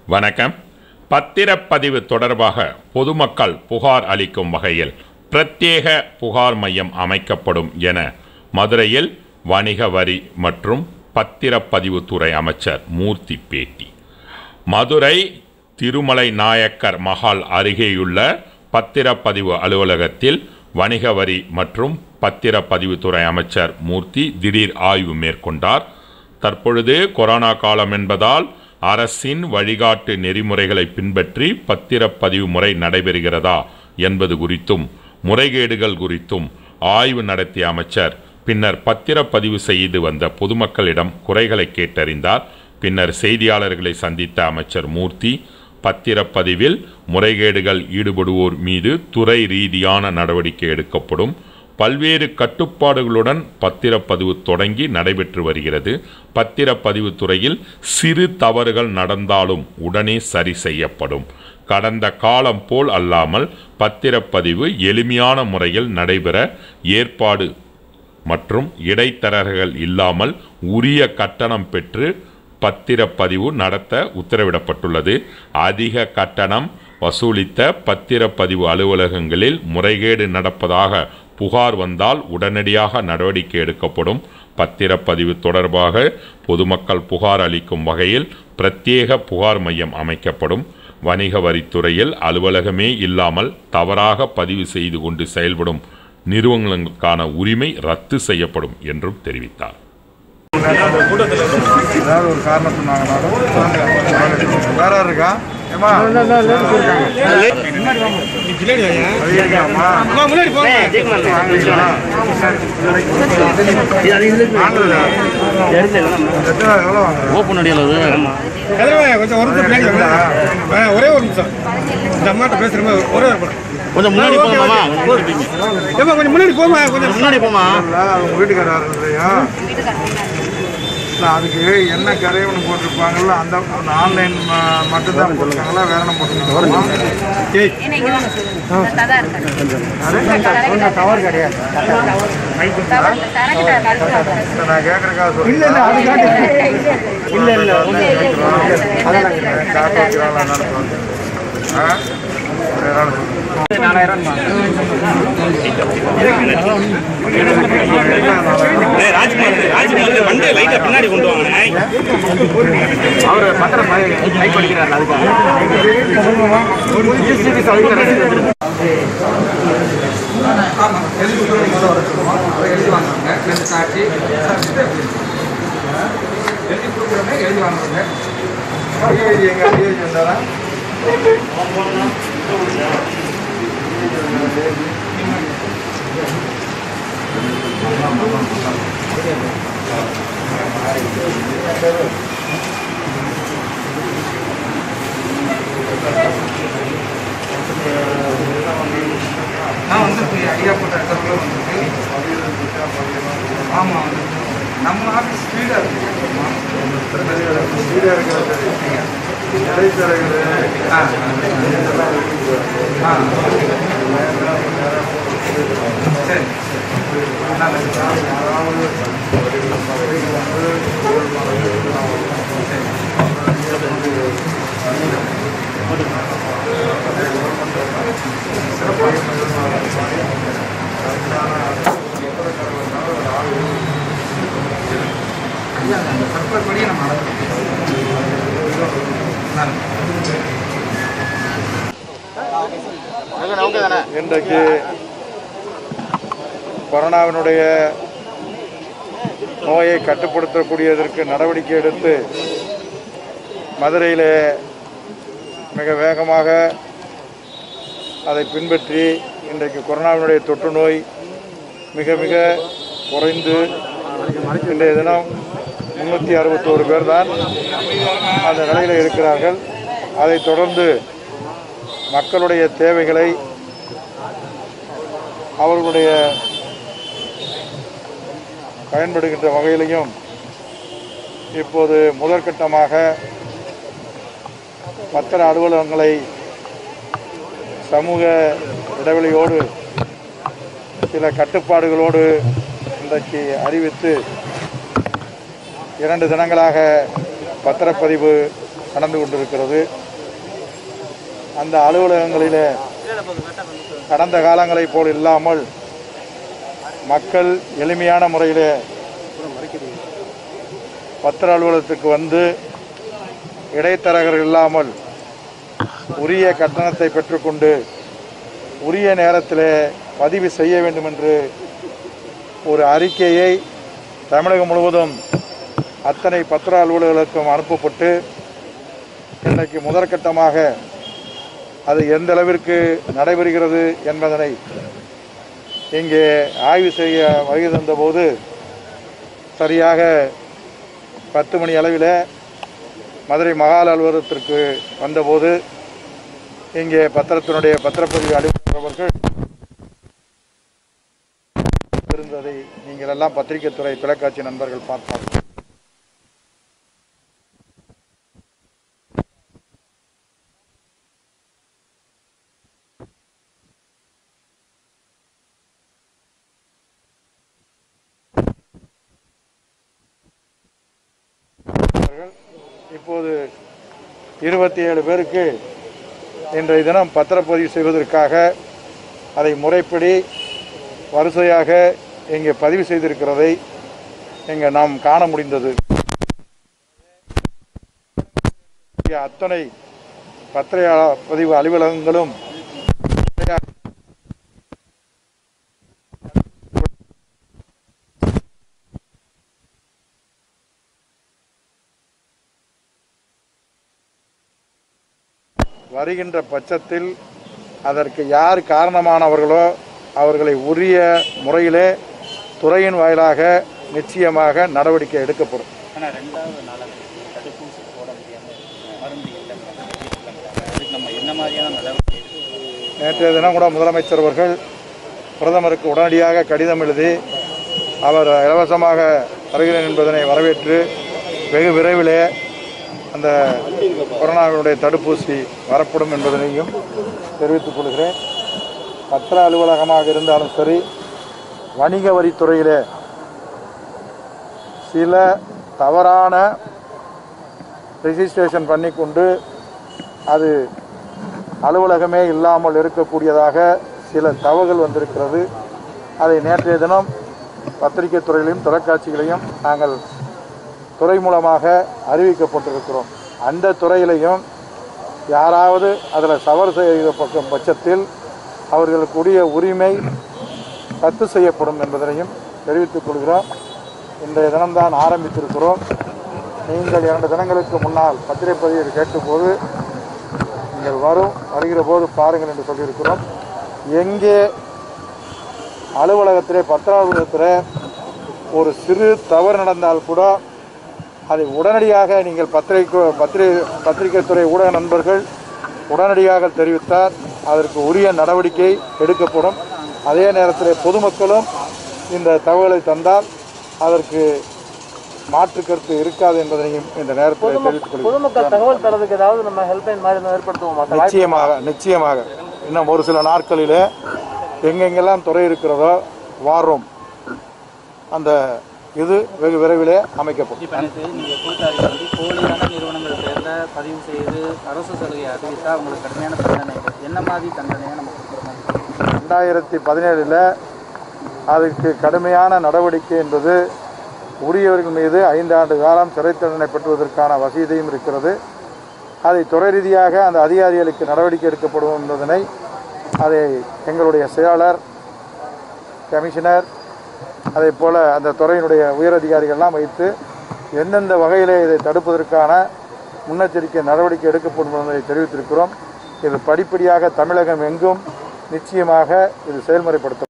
வணக்கம் பத்திரப்பதிவு தொடர்பாக பொதுமக்கள் புகார் அளிக்கும் வகையில் பிரத்யேக புகார் மையம் அமைக்கப்படும் என மதுரையில் வணிக வரி மற்றும் பத்திரப்பதிவுத்துறை அமைச்சர் மூர்த்தி பேட்டி மதுரை திருமலை நாயக்கர் மஹால் அருகேயுள்ள பத்திரப்பதிவு அலுவலகத்தில் வணிக வரி மற்றும் பத்திரப்பதிவுத்துறை அமைச்சர் மூர்த்தி திடீர் ஆய்வு மேற்கொண்டார் தற்பொழுது கொரோனா காலம் என்பதால் அரசின் வழிகாட்டு நெறிமுறைகளை பின்பற்றி பத்திரப்பதிவு முறை நடைபெறுகிறதா என்பது குறித்தும் முறைகேடுகள் குறித்தும் ஆய்வு நடத்திய அமைச்சர் பின்னர் பத்திரப்பதிவு செய்து வந்த பொதுமக்களிடம் குறைகளை கேட்டறிந்தார் பின்னர் செய்தியாளர்களை சந்தித்த அமைச்சர் மூர்த்தி பத்திரப்பதிவில் முறைகேடுகள் ஈடுபடுவோர் மீது துறை ரீதியான நடவடிக்கை எடுக்கப்படும் பல்வேறு கட்டுப்பாடுகளுடன் பத்திரப்பதிவு தொடங்கி நடைபெற்று வருகிறது பத்திரப்பதிவு துறையில் சிறு தவறுகள் நடந்தாலும் உடனே சரி செய்யப்படும் கடந்த காலம் போல் அல்லாமல் பத்திரப்பதிவு எளிமையான முறையில் நடைபெற ஏற்பாடு மற்றும் இடைத்தரகர்கள் இல்லாமல் உரிய கட்டணம் பெற்று பத்திரப்பதிவு நடத்த உத்தரவிடப்பட்டுள்ளது அதிக கட்டணம் வசூலித்த பத்திரப்பதிவு அலுவலகங்களில் முறைகேடு நடப்பதாக புகார் வந்தால் உடனடியாக நடவடிக்கை எடுக்கப்படும் பத்திரப்பதிவு தொடர்பாக பொதுமக்கள் புகார் அளிக்கும் வகையில் பிரத்யேக புகார் மையம் அமைக்கப்படும் வணிக வரித்துறையில் அலுவலகமே இல்லாமல் தவறாக பதிவு செய்து கொண்டு செயல்படும் நிறுவனங்களுக்கான உரிமை ரத்து செய்யப்படும் என்றும் தெரிவித்தார் ஏதாவது ஒரு காரணம் சொன்னாங்கனாலும் வேற யார் இருக்கா ஏமா முன்னாடி எவ்வளோ வாங்க ஓப்பன் அடியில் கொஞ்சம் ஒரு நிமிஷம் பின்னாடி வாங்க. ஆ, ஒரே ஒரு நிமிஷம் இந்த அம்மாட்ட பேசுறமே ஒரே ஒரு நிமிஷம். கொஞ்சம் முன்னாடி போங்கம்மா ஏம்மா கொஞ்சம் முன்னாடி போமா கொஞ்சம் முன்னாடி போமா இல்லை அவங்க வீட்டுக்காரர் இல்லையா இல்லை அதுக்கு என்ன கரையவனு போட்டிருப்பாங்கல்ல அந்த அந்த ஆன்லைன் மட்டும் தான் போட்டிருக்காங்களா வேற என்ன போட்டிருக்காங்களா ஏய் டவர் கிடையாது நான் கேட்குறக்காக சொல்லி இல்லை இல்லை அது இல்லை இல்லை காட்டு வைக்கிறாங்களா நடத்துவாங்க ஆ வேற ஆள் சொல்லுங்க. பின்னாடி கொண்டு வாங்க அவர் பத்திரம் கை படிக்கிறார் அதுக்காக ஐஏஜி எங்க ஐஏஜி வந்தாரா நான் வந்து ஐயா போட்ட இடத்துல வந்துருக்கு ஆமாம் வந்து நம்ம ஆஃபீஸ் ஸ்பீடாக இருக்கு ஸ்பீடாக இருக்கிறது சரி இடைத்தரகர் ஆ ஆ சரி நல்லது ஐயா அந்த சர்க்குலர் படி நம்ம நடக்கும் இன்றைக்கு கொரோனாவினுடைய நோயை கட்டுப்படுத்தக்கூடியதற்கு நடவடிக்கை எடுத்து மதுரையிலே மிக வேகமாக அதை பின்பற்றி இன்றைக்கு கொரோனாவினுடைய தொற்று நோய் மிக மிக குறைந்து இன்றைய தினம் முன்னூற்றி அறுபத்தோரு பேர் தான் அந்த நிலையில் இருக்கிறார்கள் அதைத் தொடர்ந்து மக்களுடைய தேவைகளை அவர்களுடைய பயன்படுகின்ற வகையிலையும் இப்போது முதற்கட்டமாக பத்திர அலுவலகங்களை சமூக இடைவெளியோடு சில கட்டுப்பாடுகளோடு இன்றைக்கு அறிவித்து இரண்டு தினங்களாக பத்திரப்பதிவு நடந்து கொண்டிருக்கிறது அந்த அலுவலகங்களிலே கடந்த காலங்களைப் போல் இல்லாமல் மக்கள் எளிமையான முறையிலே பத்திர அலுவலகத்துக்கு வந்து இடைத்தரகர் இல்லாமல் உரிய கட்டணத்தை பெற்றுக்கொண்டு உரிய நேரத்திலே பதிவு செய்ய வேண்டும் என்று ஒரு அறிக்கையை தமிழகம் முழுவதும் அத்தனை பத்திர அலுவலர்களுக்கும் அனுப்பப்பட்டு இன்றைக்கு முதற்கட்டமாக அது எந்த அளவிற்கு நடைபெறுகிறது என்பதனை இங்கே ஆய்வு செய்ய வருகை தந்தபோது சரியாக பத்து மணி அளவில் மதுரை மகால் அலுவலகத்திற்கு வந்தபோது இங்கே பத்திரத்தினுடைய பத்திரப்பதிவு அலுவலர் அவர்கள் இருந்ததை நீங்கள் எல்லாம் பத்திரிகை துறை தொலைக்காட்சி நண்பர்கள் பார்த்தார் அவர்கள் இப்போது இருபத்தி ஏழு பேருக்கு இன்றைய தினம் பத்திரப்பதிவு செய்வதற்காக அதை முறைப்படி வரிசையாக இங்கே பதிவு செய்திருக்கிறதை இங்கே நாம் காண முடிந்தது அத்தனை பத்திர பதிவு அலுவலகங்களும் வருகின்ற பட்சத்தில் அதற்கு யார் காரணமானவர்களோ அவர்களை உரிய முறையிலே துறையின் வாயிலாக நிச்சயமாக நடவடிக்கை எடுக்கப்படும் ஆனால் ரெண்டாவது நாளாக தடுப்பூசி போட முடியாமல் மருந்து இல்லைங்க அதுக்கு நம்ம என்ன மாதிரியான நடவடிக்கை எடுக்கணும்? நேற்றைய தினம் கூட முதலமைச்சர் அவர்கள் பிரதமருக்கு உடனடியாக கடிதம் எழுதி அவர் இலவசமாக தருகிறேன் என்பதனை வரவேற்று வெகு விரைவிலே அந்த கொரோனாவினுடைய தடுப்பூசி வரப்படும் என்பதனையும் தெரிவித்துக் கொள்கிறேன் பத்திர அலுவலகமாக இருந்தாலும் சரி வணிக வரித்துறையிலே சில தவறான ரெஜிஸ்ட்ரேஷன் பண்ணிக்கொண்டு அது அலுவலகமே இல்லாமல் இருக்கக்கூடியதாக சில தவறுகள் வந்திருக்கிறது அதை நேற்றைய தினம் பத்திரிகை துறையிலையும் தொலைக்காட்சிகளையும் நாங்கள் துறை மூலமாக அறிவிக்கப்பட்டிருக்கிறோம் அந்த துறையிலையும் யாராவது அதில் தவறு செய்த பக்கம் பட்சத்தில் அவர்களுக்குரிய உரிமை ரத்து செய்யப்படும் என்பதனையும் தெரிவித்துக் கொள்கிறோம் இன்றைய தினம்தான் ஆரம்பித்திருக்கிறோம் நீங்கள் இரண்டு தினங்களுக்கு முன்னால் பத்திரைப்பதிவில் கேட்டபோது நீங்கள் வரும் வருகிற போது பாருங்கள் என்று சொல்லியிருக்கிறோம் எங்கே அலுவலகத்திலே பத்திர அலுவலகத்தில் ஒரு சிறு தவறு நடந்தால் கூட அதை உடனடியாக நீங்கள் பத்திரிகை பத்திரிகை பத்திரிகை துறை ஊடக நண்பர்கள் உடனடியாக தெரிவித்தால் அதற்கு உரிய நடவடிக்கை எடுக்கப்படும் அதே நேரத்தில் பொதுமக்களும் இந்த தகவலை தந்தால் அதற்கு மாற்று கருத்து இருக்காது என்பதையும் இந்த நேரத்தில் தெரிவித்துக் கொள்கிறேன் பொதுமக்கள் தகவல் தரதுக்கு ஏதாவது நம்ம ஹெல்ப்லைன் மாதிரி எதுவும் ஏற்படுத்துவோமா சார் நிச்சயமாக நிச்சயமாக இன்னும் ஒரு சில நாட்களில் எங்கெங்கெல்லாம் துறை இருக்கிறதோ வாரம் அந்த இது வெகு விரைவிலே அமைக்கப்படும் இப்போ எனக்கு நீங்கள் கொடுத்த அறிக்கை வந்து போலியான நிறுவனங்கள் பேரில் பதிவு செய்து அரசு சலுகை அறிவித்தா அவங்களுக்கு கடுமையான தண்டனை என்ன மாதிரி தண்டனையை நம்ம கொடுக்குறோம் ரெண்டாயிரத்தி பதினேழில் அதுக்கு கடுமையான நடவடிக்கை என்பது உரியவர்கள் மீது ஐந்தாண்டு காலம் சிறை தண்டனை பெற்றுவதற்கான வசதியும் இருக்கிறது அதை துறை ரீதியாக அந்த அதிகாரிகளுக்கு நடவடிக்கை எடுக்கப்படும் என்பதனை அதை எங்களுடைய செயலாளர் கமிஷனர் அதே போல் அந்த துறையினுடைய உயரதிகாரிகள்லாம் வைத்து எந்தெந்த வகையிலே இதை தடுப்பதற்கான முன்னெச்சரிக்கை நடவடிக்கை எடுக்கப்படும் என்பதை தெரிவித்திருக்கிறோம் இது படிப்படியாக தமிழகம் எங்கும் நிச்சயமாக இது செயல்முறைப்படுத்த